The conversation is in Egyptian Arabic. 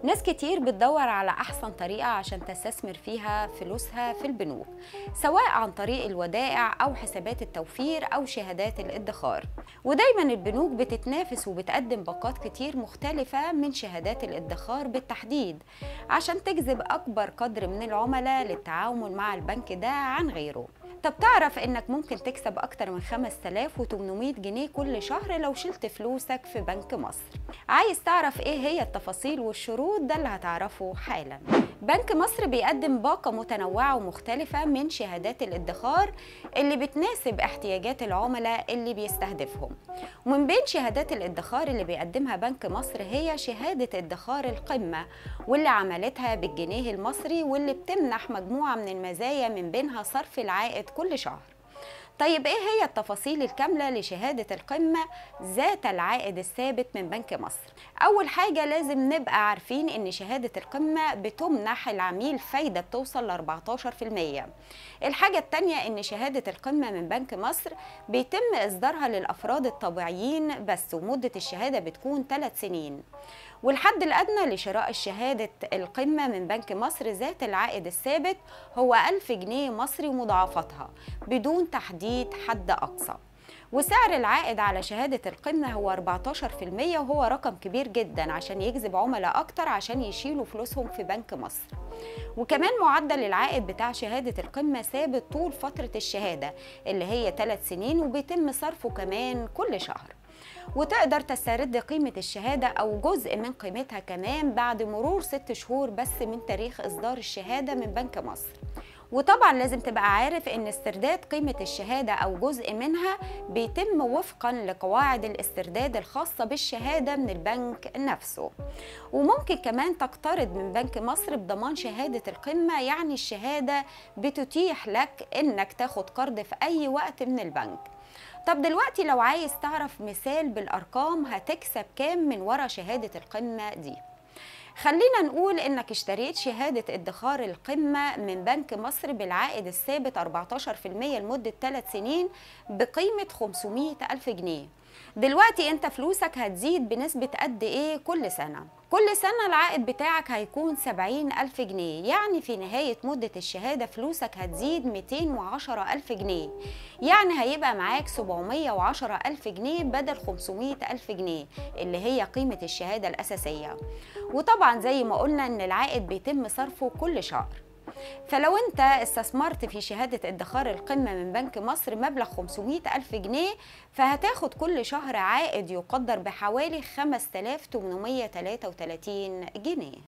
ناس كتير بتدور على أحسن طريقة عشان تستثمر فيها فلوسها في البنوك سواء عن طريق الودائع أو حسابات التوفير أو شهادات الادخار ودايما البنوك بتتنافس وبتقدم باقات كتير مختلفة من شهادات الادخار بالتحديد عشان تجذب أكبر قدر من العملاء للتعامل مع البنك ده عن غيره طب تعرف انك ممكن تكسب اكتر من 5800 جنيه كل شهر لو شلت فلوسك في بنك مصر عايز تعرف ايه هي التفاصيل والشروط ده اللي هتعرفه حالا بنك مصر بيقدم باقة متنوعة ومختلفة من شهادات الادخار اللي بتناسب احتياجات العملاء اللي بيستهدفهم ومن بين شهادات الادخار اللي بيقدمها بنك مصر هي شهادة ادخار القمة واللي عملتها بالجنيه المصري واللي بتمنح مجموعة من المزايا من بينها صرف العائد كل شهر طيب ايه هي التفاصيل الكاملة لشهادة القمة ذات العائد الثابت من بنك مصر اول حاجة لازم نبقى عارفين ان شهادة القمة بتمنح العميل فايدة بتوصل ل 14% الحاجة التانية ان شهادة القمة من بنك مصر بيتم اصدارها للافراد الطبيعيين بس ومدة الشهادة بتكون 3 سنين والحد الأدنى لشراء الشهادة القمة من بنك مصر ذات العائد الثابت هو 1000 جنيه مصري ومضاعفاتها بدون تحديد حد أقصى وسعر العائد على شهادة القمة هو 14% وهو رقم كبير جدا عشان يجذب عملاء أكتر عشان يشيلوا فلوسهم في بنك مصر وكمان معدل العائد بتاع شهادة القمة ثابت طول فترة الشهادة اللي هي 3 سنين وبيتم صرفه كمان كل شهر وتقدر تسترد قيمة الشهادة أو جزء من قيمتها كمان بعد مرور ست شهور بس من تاريخ إصدار الشهادة من بنك مصر وطبعا لازم تبقى عارف ان استرداد قيمة الشهادة او جزء منها بيتم وفقا لقواعد الاسترداد الخاصة بالشهادة من البنك نفسه وممكن كمان تقترض من بنك مصر بضمان شهادة القمة يعني الشهادة بتتيح لك انك تاخد قرض في اي وقت من البنك طب دلوقتي لو عايز تعرف مثال بالارقام هتكسب كام من ورا شهادة القمة دي خلينا نقول انك اشتريت شهادة ادخار القمة من بنك مصر بالعائد الثابت 14% لمدة 3 سنين بقيمة 500 ألف جنيه دلوقتي انت فلوسك هتزيد بنسبة قد ايه كل سنة كل سنة العائد بتاعك هيكون 70 ألف جنيه يعني في نهاية مدة الشهادة فلوسك هتزيد 210 ألف جنيه يعني هيبقى معاك 710 ألف جنيه بدل 500 ألف جنيه اللي هي قيمة الشهادة الأساسية وطبعا زي ما قلنا ان العائد بيتم صرفه كل شهر فلو انت استثمرت في شهادة ادخار القمة من بنك مصر مبلغ 500 ألف جنيه فهتاخد كل شهر عائد يقدر بحوالي 5833 جنيه